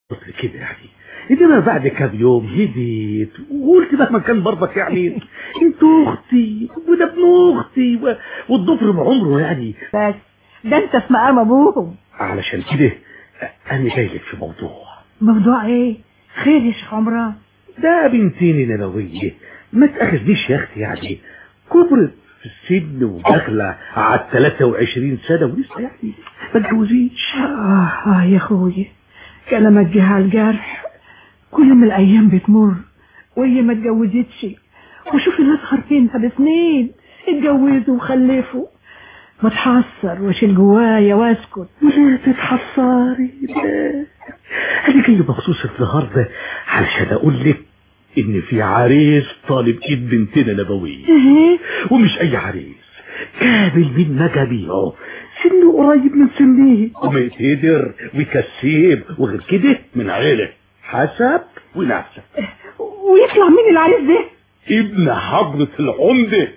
قلت كده يعني انما بعد كام يوم هديت وقلت بقى ما كان برضك يعني انت اختي وده ابن اختي و... والضفر بعمره يعني بس ده انت في مقام ابوهم علشان كده انا جاي لك في موضوع موضوع ايه خير يا شيخ عمران ده بنتين نبوية ما تاخذنيش يا اختي يعني كبرت في السن وداخله على 23 سنه ولسه يعني ما اتجوزيش اه اه يا اخويا كلامك جه على الجرح كل ما الايام بتمر وهي ما اتجوزتش وشوف الاصغر منها بسنين اتجوزوا وخلفوا بتحسر واشيل جوايا واسكت لا تتحسري لا انا جاي مخصوص النهارده علشان اقول لك ان في عريس طالب ايد بنتنا نبويه ومش اي عريس كامل من مجاميعه سنه قريب من سنه ومتقدر وكسيب وغير كده من عيله حسب ونسب ويطلع مين العريس ده ابن حضرة العمدة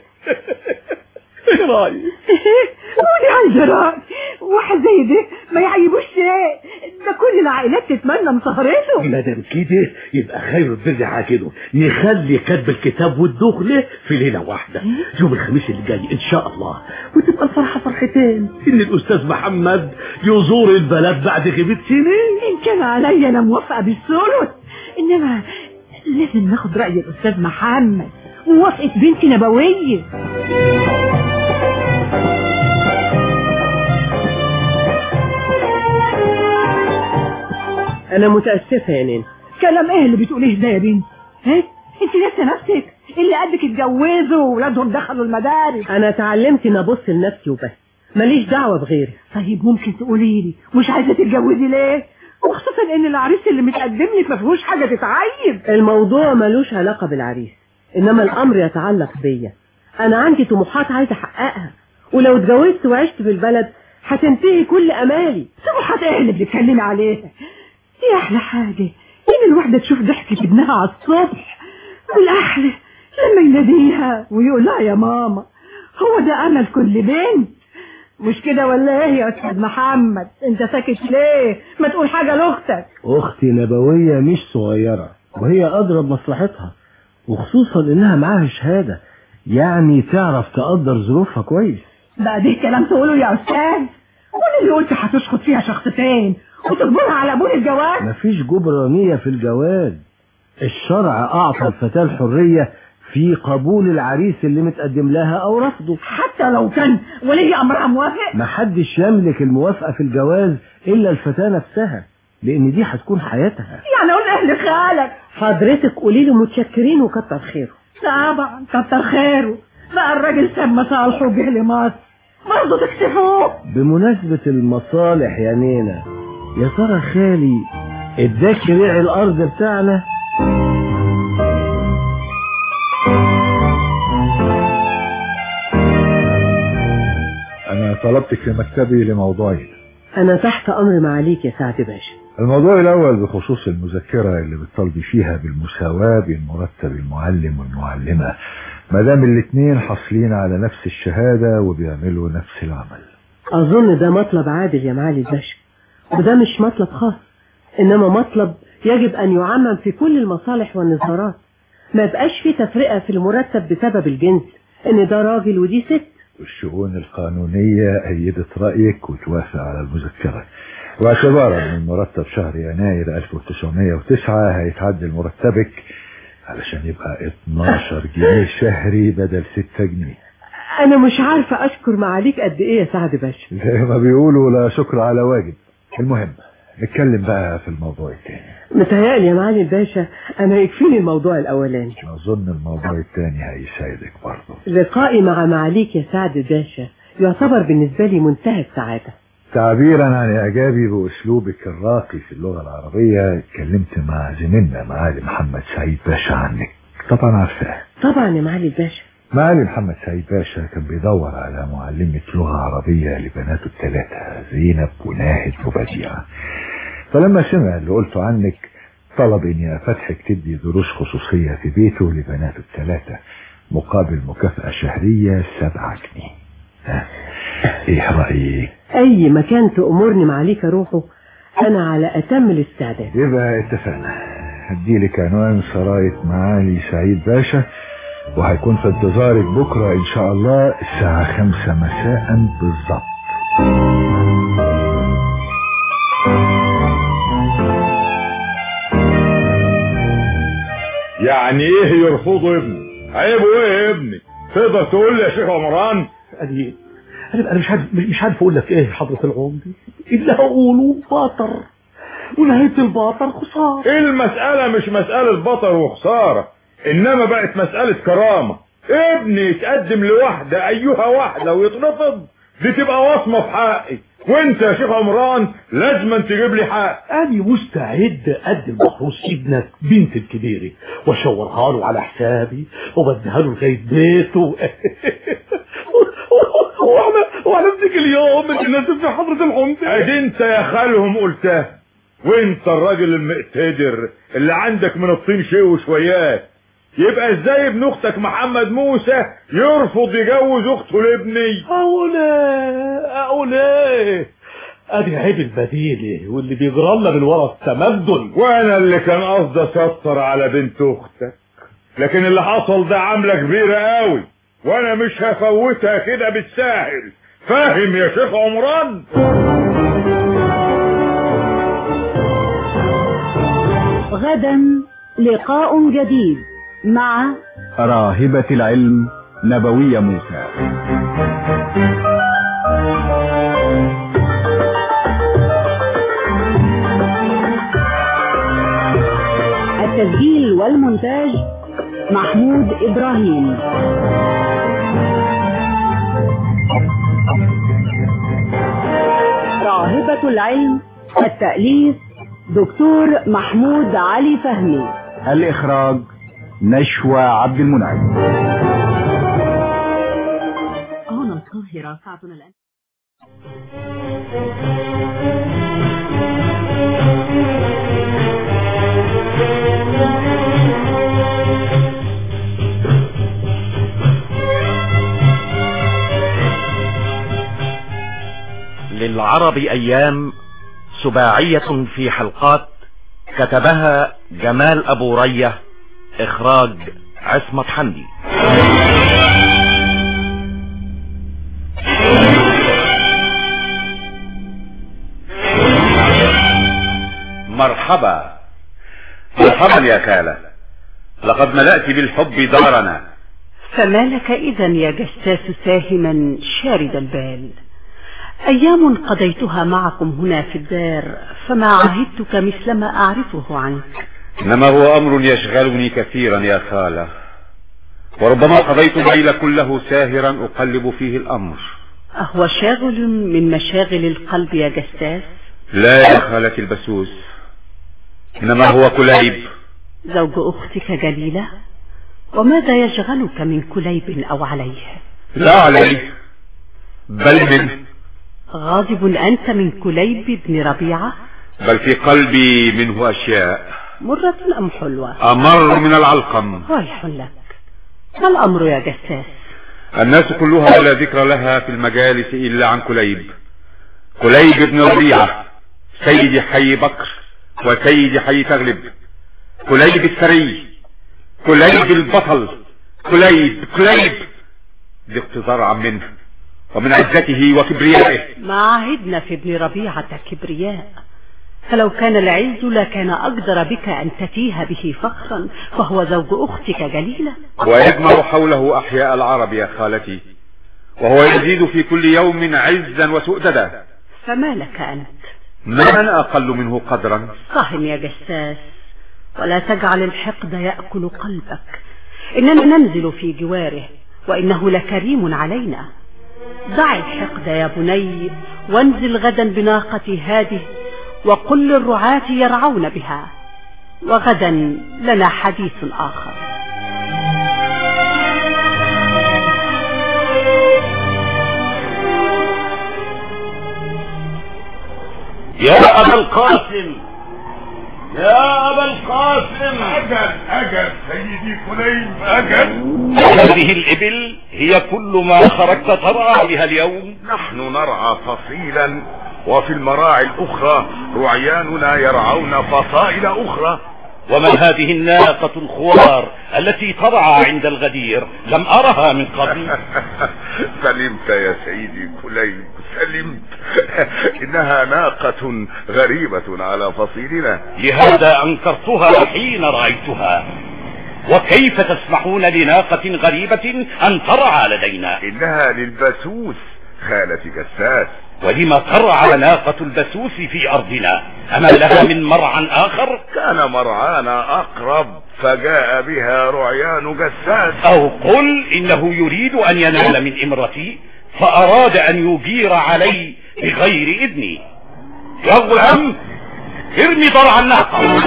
ايه رايك قولي عندي رأي واحد زي ده ما يعيبوش شيء ده كل العائلات تتمنى مسهرته ما دام كده يبقى خير البر عاجله نخلي كتب الكتاب والدخلة في ليلة واحدة يوم الخميس اللي جاي ان شاء الله وتبقى الفرحة فرحتين ان الاستاذ محمد يزور البلد بعد غيبة سنين ان كان عليا انا موافقة بالثلث انما لازم ناخد رأي الاستاذ محمد ووافقة بنتي نبوية انا متاسفه يا نين كلام ايه اللي بتقوليه ده يا بنت ها انت لسه نفسك اللي قدك اتجوزوا واولادهم دخلوا المدارس انا اتعلمت ان ابص لنفسي وبس ماليش دعوه بغيري طيب ممكن تقولي لي مش عايزه تتجوزي ليه وخصوصا ان العريس اللي متقدم لك ما فيهوش حاجه تتعيب الموضوع ملوش علاقه بالعريس انما الامر يتعلق بيا انا عندي طموحات عايزه احققها ولو اتجوزت وعشت في البلد هتنتهي كل امالي طموحات ايه اللي بتتكلمي عليها دي احلى حاجه ان الواحده تشوف ضحكه ابنها على الصبح والاحلى لما يناديها ويقول لها يا ماما هو ده امل كل بنت مش كده ولا ايه يا استاذ محمد انت ساكت ليه ما تقول حاجه لاختك اختي نبوية مش صغيرة وهي اضرب مصلحتها وخصوصا انها معاها شهادة يعني تعرف تقدر ظروفها كويس بقى ده كلام تقوله يا استاذ وانا اللي قلت هتشخط فيها شخصتين وتجبرها على قبول الجواز مفيش جبرانية في الجواز الشرع اعطى الفتاة الحرية في قبول العريس اللي متقدم لها او رفضه حتى لو كان ولي امرها موافق محدش يملك الموافقة في الجواز الا الفتاة نفسها لان دي هتكون حياتها يعني قول اهل خالك حضرتك قولي له متشكرين وكتر خيره طبعا كتر خيره بقى الراجل ساب مصالحه وجه لمصر برضه تكسفوه بمناسبة المصالح يا نينا يا ترى خالي اداك بيع الارض بتاعنا أنا طلبتك في مكتبي لموضوعين انا تحت امر معاليك يا سعد باشا الموضوع الأول بخصوص المذكرة اللي بتطالبي فيها بالمساواة بين مرتب المعلم والمعلمة ما دام الاتنين حاصلين على نفس الشهادة وبيعملوا نفس العمل اظن ده مطلب عادل يا معالي الباشا وده مش مطلب خاص انما مطلب يجب ان يعمم في كل المصالح والنظارات ما يبقاش في تفرقة في المرتب بسبب الجنس ان ده راجل ودي ست والشؤون القانونية أيدت رأيك وتوافق على المذكرة واعتبارا من مرتب شهر يناير 1909 هيتعدل مرتبك علشان يبقى 12 جنيه شهري بدل 6 جنيه انا مش عارفة اشكر معاليك قد ايه يا سعد باشا زي ما بيقولوا لا شكر على واجب المهم نتكلم بقى في الموضوع التاني متهيألي يا معالي الباشا انا يكفيني الموضوع الاولاني أظن الموضوع التاني هيساعدك برضه لقائي مع معاليك يا سعد باشا يعتبر بالنسبة لي منتهى السعادة تعبيرا عن إعجابي بأسلوبك الراقي في اللغة العربية اتكلمت مع زميلنا معالي محمد سعيد باشا عنك طبعا عارفاه طبعا يا معالي الباشا معالي محمد سعيد باشا كان بيدور على معلمة لغة عربية لبناته الثلاثة زينب وناهد وبديعة فلما سمع اللي قلته عنك طلب اني افتحك تدي دروس خصوصية في بيته لبناته الثلاثة مقابل مكافأة شهرية سبعة جنيه ها، ايه رأيك اي مكان تأمرني معاليك اروحه انا على اتم الاستعداد يبقى اتفقنا هديلك عنوان سراية معالي سعيد باشا وهيكون في انتظارك بكرة ان شاء الله الساعة خمسة مساء بالظبط يعني ايه يرفضوا ابني عيبه ايه يا ابني تقدر تقول لي يا شيخ عمران انا انا أنا مش عارف مش عارف اقول لك ايه حضرة العمدة اللي هقوله باطر ونهاية الباطر خسارة المسألة مش مسألة بطر وخسارة انما بقت مسألة كرامة ابني يتقدم لواحدة ايها واحدة ويترفض دي تبقى وصمة في حقي وانت يا شيخ عمران لازم تجيب لي حق أنا مستعد أقدم محروس ابنك بنت الكبيرة وأشورها له على حسابي وبديها له لغاية بيته واحنا واحنا بديك اليوم اللي نازل في حضرة العمدة ادي انت يا خالهم قلتها وانت الراجل المقتدر اللي عندك من الطين شيء وشويات يبقى ازاي ابن اختك محمد موسى يرفض يجوز اخته لابني أقول ايه أقول ايه ادي عيب البديلة واللي بيجرى لنا من ورا التمدن وانا اللي كان قصدي اسطر على بنت اختك لكن اللي حصل ده عامله كبيره قوي وانا مش هفوتها كده بالساهل فاهم يا شيخ عمران غدا لقاء جديد مع راهبة العلم نبوية موسى التسجيل والمونتاج محمود إبراهيم راهبة العلم التأليف دكتور محمود علي فهمي الإخراج نشوى عبد المنعم هنا القاهرة ساعتنا الآن للعرب أيام سباعية في حلقات كتبها جمال أبو رية إخراج عصمت حمدي مرحبا مرحبا يا خالة لقد ملأت بالحب دارنا فما لك إذا يا جساس ساهما شارد البال أيام قضيتها معكم هنا في الدار فما عهدتك مثل ما أعرفه عنك إنما هو أمر يشغلني كثيرا يا خالة وربما قضيت الليل كله ساهرا أقلب فيه الأمر أهو شاغل من مشاغل القلب يا جساس لا يا خالة البسوس إنما هو كليب زوج أختك جليلة وماذا يشغلك من كليب أو عليه لا علي بل من غاضب أنت من كليب بن ربيعة بل في قلبي منه أشياء مرة أم حلوة أمر من العلقم ويح لك ما الأمر يا جساس الناس كلها لا ذكر لها في المجالس إلا عن كليب كليب بن ربيعة سيد حي بكر وسيد حي تغلب كليب الثري كليب البطل كليب كليب لاقتدار منه ومن عزته وكبريائه ما عهدنا في ابن ربيعة كبرياء فلو كان العز لكان أقدر بك أن تتيه به فخرا فهو زوج أختك جليلة ويجمع حوله أحياء العرب يا خالتي وهو يزيد في كل يوم عزا وسؤددا فما لك أنت من أنا أقل منه قدرا صاهم يا جساس ولا تجعل الحقد يأكل قلبك إننا ننزل في جواره وإنه لكريم علينا دع الحقد يا بني وانزل غدا بناقة هذه وقل للرعاة يرعون بها وغدا لنا حديث آخر يا أبا القاسم يا أبا القاسم أجل أجل سيدي كليب أجل هذه الإبل هي كل ما خرجت ترعى بها اليوم نحن نرعى فصيلا وفي المراعي الأخرى رعياننا يرعون فصائل أخرى ومن هذه الناقة الخوار التي ترعى عند الغدير لم أرها من قبل سلمت يا سيدي كليب سلمت إنها ناقة غريبة على فصيلنا لهذا أنكرتها حين رأيتها وكيف تسمحون لناقة غريبة أن ترعى لدينا إنها للبسوس خالة جساس ولم ترعى ناقة البسوس في أرضنا أما لها من مرعى آخر كان مرعانا أقرب فجاء بها رعيان جساس أو قل إنه يريد أن ينال من إمرتي فأراد أن يجير علي بغير إذني يا غلام ارمي ضرع الناقة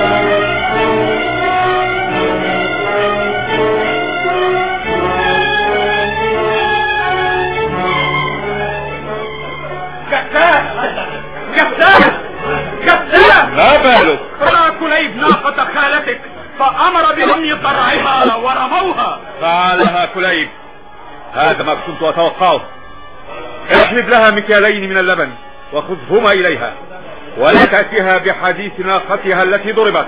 كذاب كذاب ما بالك ترى كليب ناقة خالتك فأمر برمي ضرعها ورموها فعلها كليب هذا ما كنت أتوقعه احلب لها مكيالين من اللبن وخذهما إليها ولا تأتيها بحديث ناقتها التي ضربت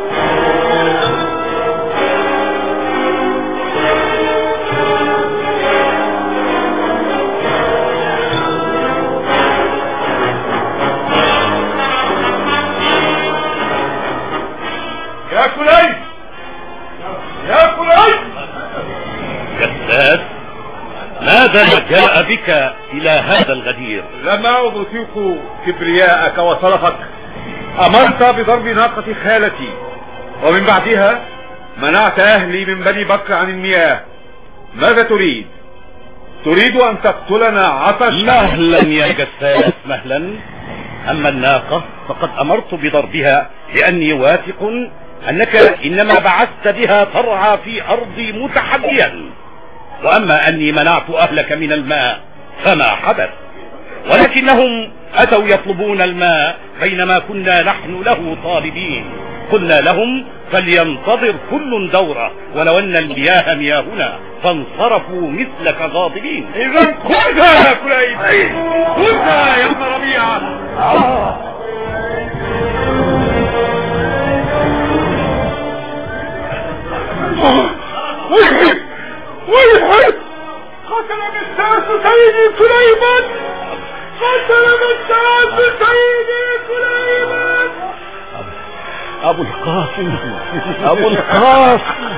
يا كليب يا كليب جساس ماذا جاء بك إلى هذا الغدير لما أطيق كبرياءك وصرفك أمرت بضرب ناقة خالتي ومن بعدها منعت أهلي من بني بكر عن المياه ماذا تريد تريد أن تقتلنا عطش مهلا يا جساس مهلا أما الناقة فقد أمرت بضربها لأني واثق أنك إنما بعثت بها ترعى في أرضي متحديا وأما أني منعت أهلك من الماء فما حدث ولكنهم أتوا يطلبون الماء بينما كنا نحن له طالبين قلنا لهم فلينتظر كل دورة ولو أن المياه مياهنا فانصرفوا مثلك غاضبين إذا خذها يا كليب خذها يا ابن ربيعة ويحب ويحب قتل بالساس سيدي كليبا قتل بالساس سيدي كليبا أبو القاسم أبو القاسم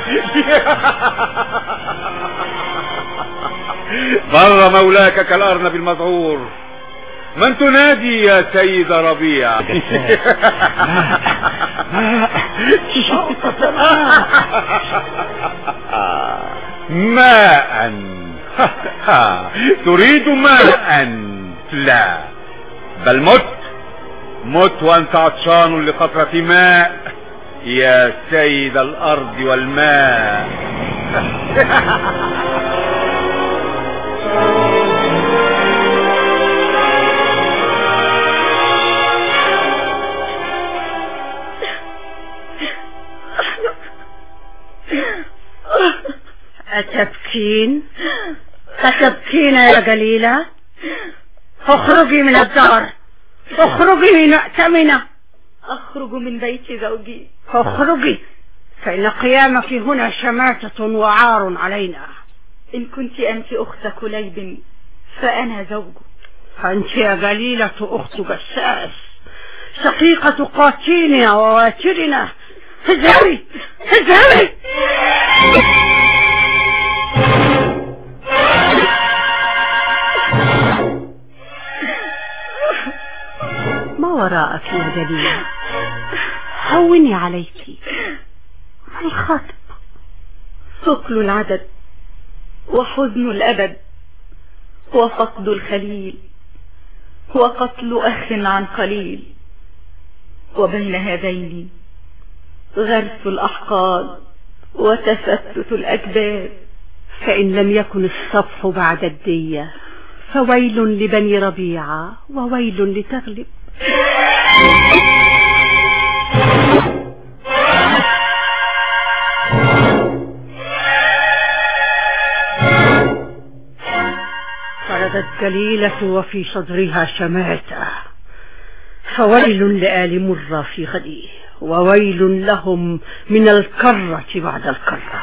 بر مولاك كالأرنب المذعور من تنادي يا سيد ربيع ماء تريد ماء لا بل مت مت وانت عطشان لقطرة ماء يا سيد الارض والماء أتبكين أتبكين يا جليلة اخرجي من الدار اخرجي من أتمنة أخرج من بيت زوجي اخرجي فإن قيامك هنا شماتة وعار علينا إن كنت أنت أخت كليب فأنا زوجه أنت يا جليلة أخت جساس شقيقة قاتلنا وواترنا اذهبي اذهبي ما وراءك يا جليلة هوني عليك ما الخطب ثقل العدد وحزن الأبد وفقد الخليل وقتل أخ عن قليل وبين هذين غرس الأحقاد وتفتت الأجداد فإن لم يكن الصفح بعد الدية فويل لبني ربيعة وويل لتغلب خرجت جليلة وفي صدرها شماتة فويل لآل مرة في غدي وويل لهم من الكرة بعد الكرة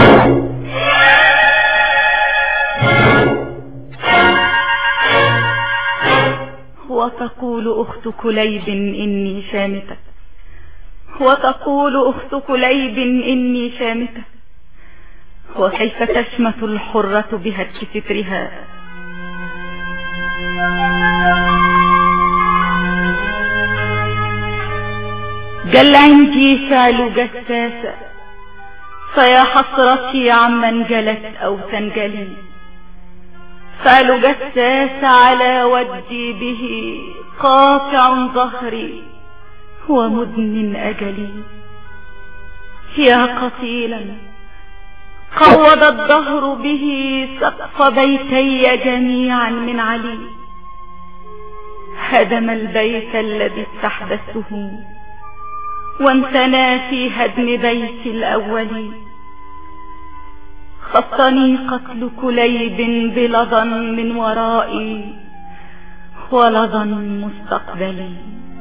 وتقول أخت كليب إني شامتة وتقول أخت كليب إني شامتة وكيف تشمت الحرة بهتك سترها جل عندي فعل جساسة فيا حسرتي عمن جلت أو تنجلي فعل جساس على ودي به قاطع ظهري ومدن أجلي يا قتيلا قوض الدهر به سقف بيتي جميعا من علي هدم البيت الذي استحدثته وانثنى في هدم بيت الأول خصني قتل كليب بلظى من ورائي ولظى مستقبلي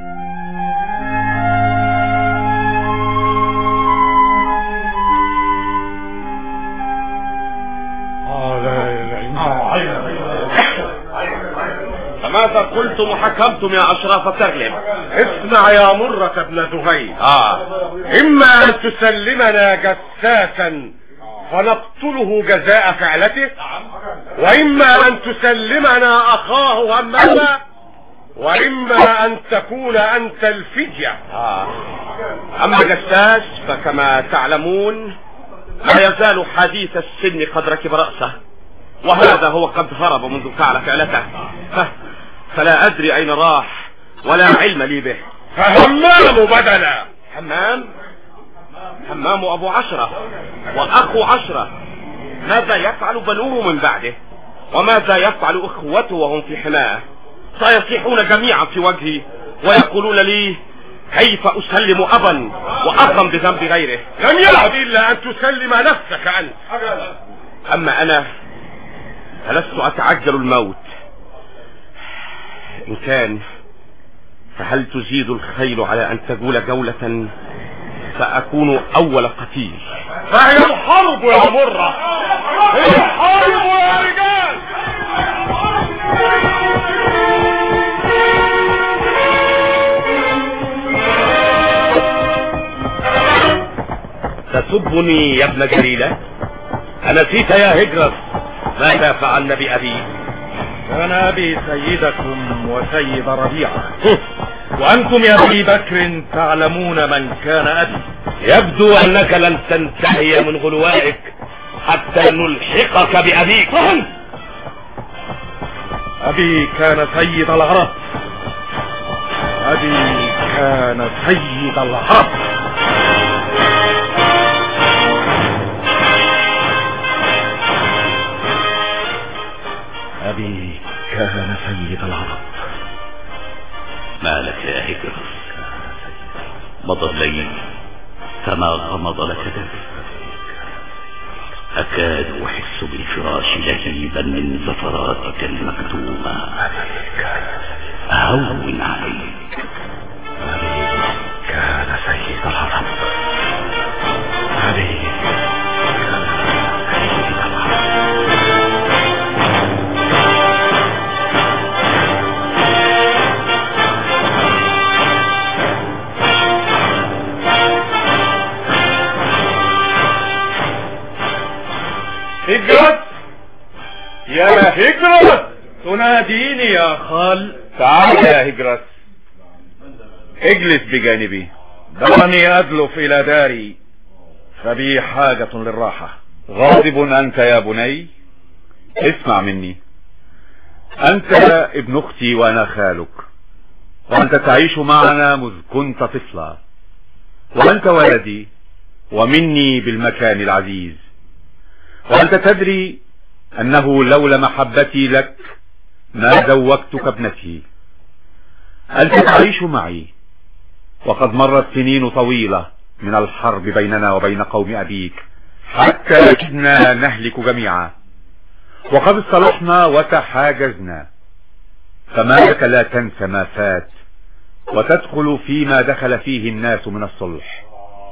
فماذا قلتم وحكمتم يا أشراف تغلب اسمع يا مرة ابن زهير آه. إما أن تسلمنا جساسا فنقتله جزاء فعلته وإما أن تسلمنا أخاه هماما وإما أن تكون أنت الفدية آه. أما جساس فكما تعلمون لا يزال حديث السن قد ركب رأسه وهذا هو قد هرب منذ فعل فعلته ف... فلا أدري أين راح ولا علم لي به فهمام بدلا حمام حمام أبو عشرة وأخو عشرة ماذا يفعل بنوه من بعده وماذا يفعل إخوته وهم في حماه سيصيحون جميعا في وجهي ويقولون لي كيف أسلم أبا وأخا بذنب غيره لم يعد إلا أن تسلم نفسك أنت أما أنا فلست أتعجل الموت إن كان فهل تزيد الخيل على أن تجول جولة فأكون أول قتيل فهي الحرب يا مرة هي الحرب يا رجال تسبني يا ابن جليلة أنسيت يا هجرس ماذا فعلنا بأبي كان أبي سيدكم وسيد ربيعة وأنتم يا أبي بكر تعلمون من كان أبي يبدو أنك لن تنتهي من غلوائك حتى نلحقك بأبيك أبي كان سيد العرب أبي كان سيد العرب أبي كان سيد العرب ما لك يا هجرس مضى الليل فما غمض لك دم أكاد أحس بالفراش لهيبا من زفراتك المكتومة هون عليك كان سيد العرب علي هجرت يا هجرت تناديني يا خال تعال يا هجرس اجلس بجانبي دعني أدلف إلى داري فبي حاجة للراحة غاضب أنت يا بني اسمع مني أنت ابن أختي وأنا خالك وأنت تعيش معنا مذ كنت طفلا وأنت ولدي ومني بالمكان العزيز وأنت تدري أنه لولا محبتي لك ما زوجتك ابنتي أنت تعيش معي وقد مرت سنين طويلة من الحرب بيننا وبين قوم أبيك حتى كدنا نهلك جميعا وقد اصطلحنا وتحاجزنا فما لك لا تنسى ما فات وتدخل فيما دخل فيه الناس من الصلح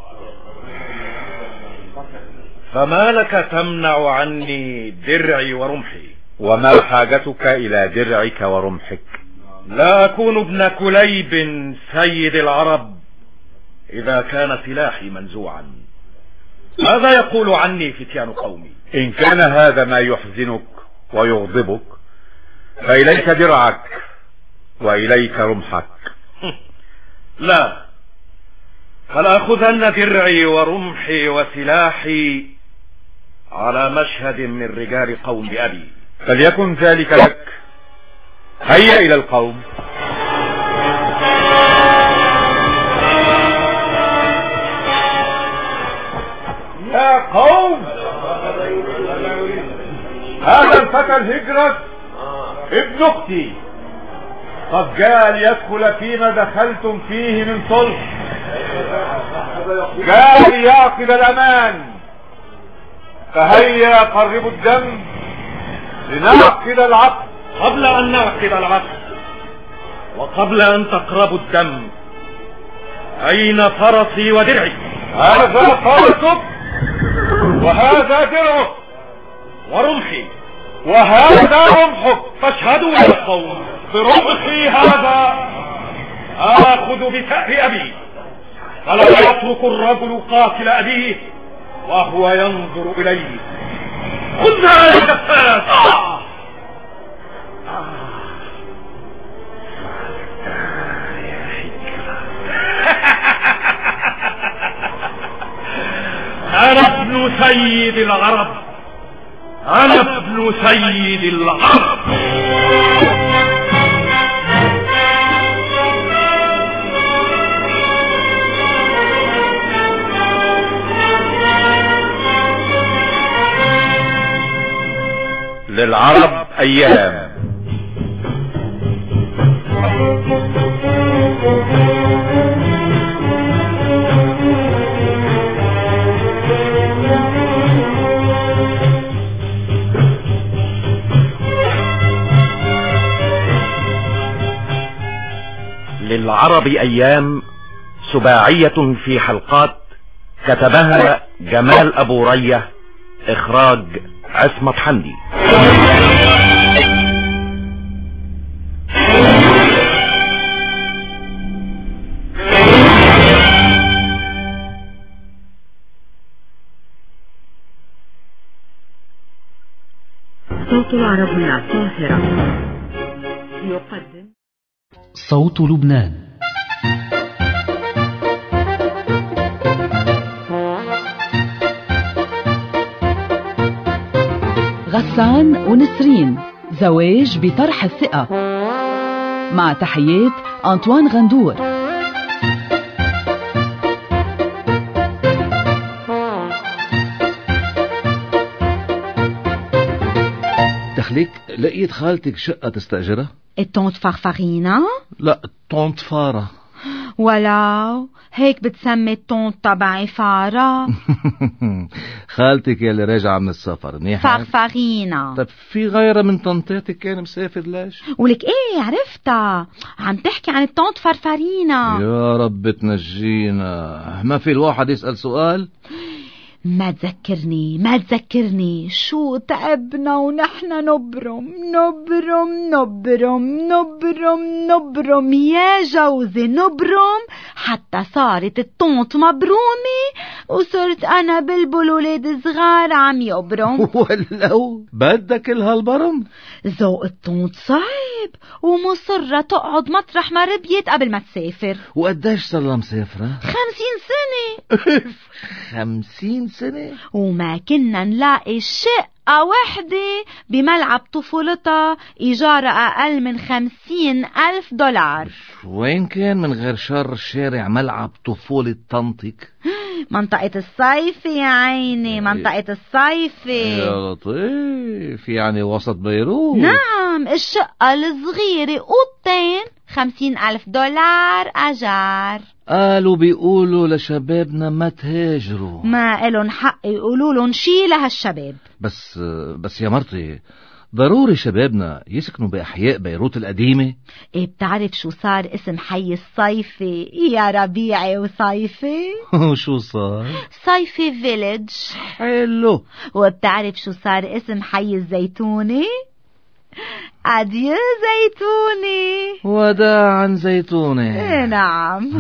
فما لك تمنع عني درعي ورمحي وما حاجتك الى درعك ورمحك لا اكون ابن كليب سيد العرب اذا كان سلاحي منزوعا ماذا يقول عني فتيان قومي ان كان هذا ما يحزنك ويغضبك فاليك درعك واليك رمحك لا فلاخذن درعي ورمحي وسلاحي على مشهد من رجال قوم ابي فليكن ذلك لك هيا الى القوم يا قوم هذا الفتى الهجرة ابن اختي قد جاء ليدخل فيما دخلتم فيه من صلح جاء ليعقد الامان فهيا قربوا الدم لنعقد العقد قبل ان نعقد العقد وقبل ان تقربوا الدم اين فرسي ودرعي هذا فرسك وهذا درعك ورمحي وهذا رمحك فاشهدوا يا قوم برمحي هذا آخذ بثأر أبي فلا يترك الرجل قاتل أبيه وهو ينظر إليه خذها يا كفاس أنا ابن سيد العرب أنا ابن سيد العرب للعرب ايام للعرب ايام سباعية في حلقات كتبها جمال ابو ريه اخراج عصمت حمدي صوت العرب من القاهرة يقدم صوت لبنان غسان ونسرين زواج بطرح الثقة مع تحيات أنطوان غندور دخلك لقيت خالتك شقة تستأجرها؟ التونت فرفرينا لا طونت فارة ولو هيك بتسمي التونت تبعي فارة خالتك يلي راجعة من السفر منيحة فرفرينا طيب في غيرها من طنطاتك كان مسافر ليش؟ ولك ايه عرفتها عم تحكي عن التونت فرفرينا يا رب تنجينا ما في الواحد يسأل سؤال ما تذكرني ما تذكرني شو تعبنا ونحن نبرم نبرم نبرم نبرم نبرم يا جوزي نبرم حتى صارت الطونط مبرومة وصرت أنا بلبل ولاد صغار عم يبرم ولو بدك كل هالبرم ذوق الطونط صعب ومصرة تقعد مطرح ما ربيت قبل ما تسافر وقديش صار لها مسافرة؟ خمسين سنة خمسين سنة وما كنا نلاقي شقة وحدة بملعب طفولتها إيجارها أقل من خمسين ألف دولار وين كان من غير شر شارع ملعب طفولة طنطك؟ منطقة الصيفة يا عيني منطقة الصيفة يا لطيف يعني وسط بيروت نعم الشقة الصغيرة أوضتين خمسين ألف دولار أجار قالوا بيقولوا لشبابنا ما تهاجروا ما إلن حق يقولوا لهم شي لهالشباب بس بس يا مرتي ضروري شبابنا يسكنوا بأحياء بيروت القديمة إيه بتعرف شو صار اسم حي الصيفي يا ربيعي وصيفي شو صار؟ صيفي فيلج حلو وبتعرف شو صار اسم حي الزيتوني أديو زيتوني وداعا زيتوني إيه نعم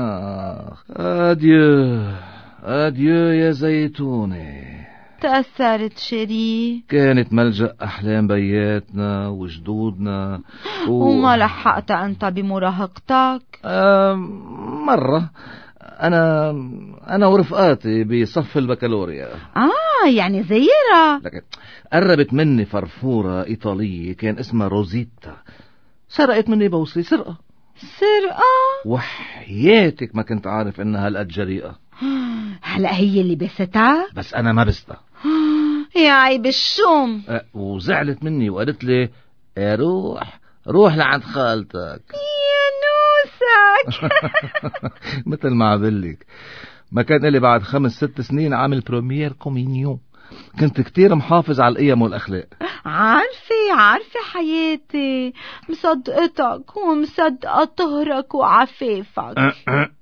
أديو أديو يا زيتوني تأثرت شيري كانت ملجأ أحلام بياتنا وجدودنا و... وما لحقت أنت بمراهقتك آه مرة أنا أنا ورفقاتي بصف البكالوريا آه يعني زيرة لكن قربت مني فرفورة إيطالية كان اسمها روزيتا سرقت مني بوصلي سرقة سرقة وحياتك ما كنت عارف إنها هالقد جريئة هلا هي اللي بستها بس أنا ما بستها يا عيب الشوم أه وزعلت مني وقالت لي روح روح لعند خالتك يا نوسك مثل ما عبلك ما كان لي بعد خمس ست سنين عامل بروميير كومينيون كنت كتير محافظ على القيم والأخلاق عارفة عارفة حياتي مصدقتك ومصدقة طهرك وعفافك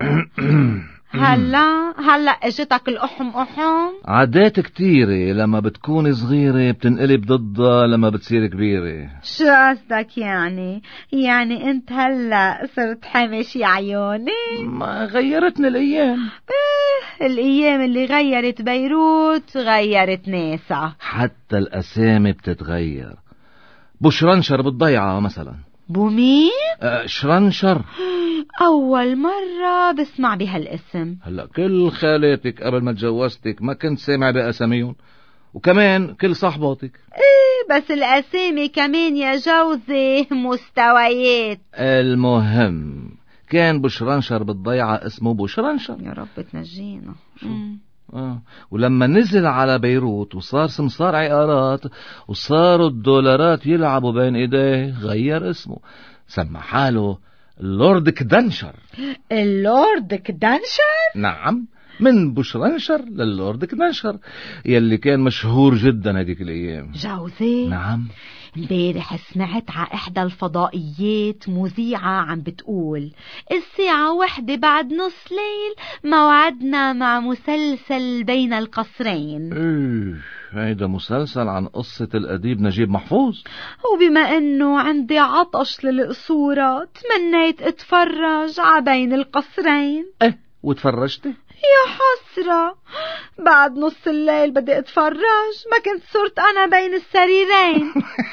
هلا هلا اجتك الأحم أحم عادات كتيرة لما بتكون صغيرة بتنقلب ضدها لما بتصير كبيرة شو قصدك يعني يعني انت هلا صرت حمش يا عيوني ما غيرتني الأيام ايه الأيام اللي غيرت بيروت غيرت ناسا حتى الأسامي بتتغير بوشرنشر بالضيعة مثلا بومين؟ أه شرنشر أول مرة بسمع بهالاسم هلا كل خالاتك قبل ما تجوزتك ما كنت سامع بأساميهم وكمان كل صاحباتك ايه بس الأسامي كمان يا جوزي مستويات المهم كان بوشرنشر بالضيعة اسمه بوشرنشر يا رب تنجينا آه. ولما نزل على بيروت وصار سمسار عقارات وصاروا الدولارات يلعبوا بين ايديه غير اسمه سمى حاله اللورد كدنشر اللورد كدنشر؟ نعم من بوشرنشر للورد كدنشر يلي كان مشهور جدا هذيك الايام جوزي نعم امبارح سمعت على إحدى الفضائيات مذيعة عم بتقول الساعة وحدة بعد نص ليل موعدنا مع مسلسل بين القصرين ايه هيدا مسلسل عن قصة الأديب نجيب محفوظ وبما انه عندي عطش للقصورة تمنيت اتفرج على بين القصرين ايه وتفرجتي؟ يا حسرة بعد نص الليل بدي اتفرج ما كنت صرت انا بين السريرين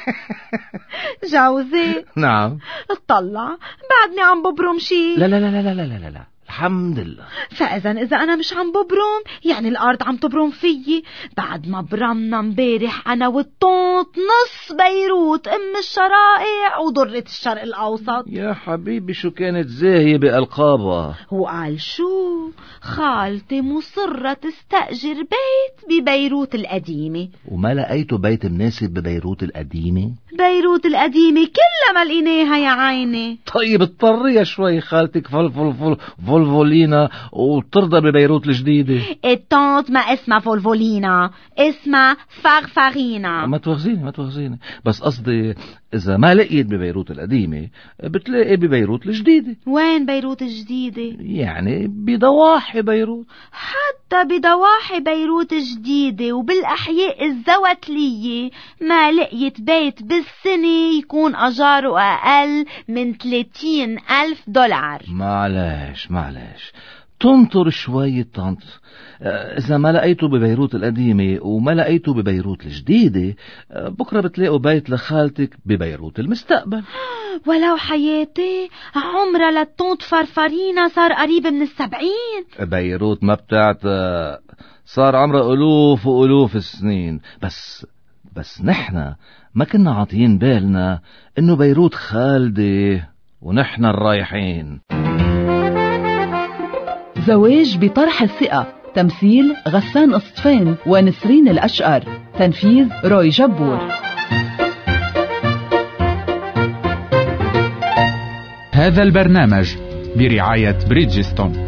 جوزي نعم اطلع بعدني عم ببرم شي لا لا لا لا لا لا لا, لا. الحمد لله فاذا اذا انا مش عم ببرم يعني الارض عم تبرم فيي بعد ما برمنا امبارح انا والطوط نص بيروت ام الشرائع وضرة الشرق الاوسط يا حبيبي شو كانت زاهية بألقابها وقال شو خالتي مصرة تستأجر بيت ببيروت القديمة وما لقيتوا بيت مناسب ببيروت القديمة بيروت القديمة كلها ما لقيناها يا عيني طيب اضطريها شوي خالتك فل فل فل فولفولينا وترضى ببيروت الجديدة الطونت ما اسمها فولفولينا اسمها فغفغينا ما تواخذيني ما تواخذيني بس قصدي إذا ما لقيت ببيروت القديمة بتلاقي ببيروت الجديدة وين بيروت الجديدة؟ يعني بضواحي بيروت حتى بضواحي بيروت الجديدة وبالأحياء الزوتلية ما لقيت بيت بالسنة يكون أجاره أقل من 30 ألف دولار معلش معلش تنطر شوي طنط إذا ما لقيته ببيروت القديمة وما لقيته ببيروت الجديدة بكرة بتلاقوا بيت لخالتك ببيروت المستقبل ولو حياتي عمرها للطونت فرفرينا صار قريب من السبعين بيروت ما بتاعت صار عمرها ألوف وألوف السنين بس بس نحنا ما كنا عاطيين بالنا إنه بيروت خالدة ونحن الرايحين زواج بطرح الثقة تمثيل غسان أسطفين ونسرين الأشقر تنفيذ روي جبور هذا البرنامج برعاية بريدجستون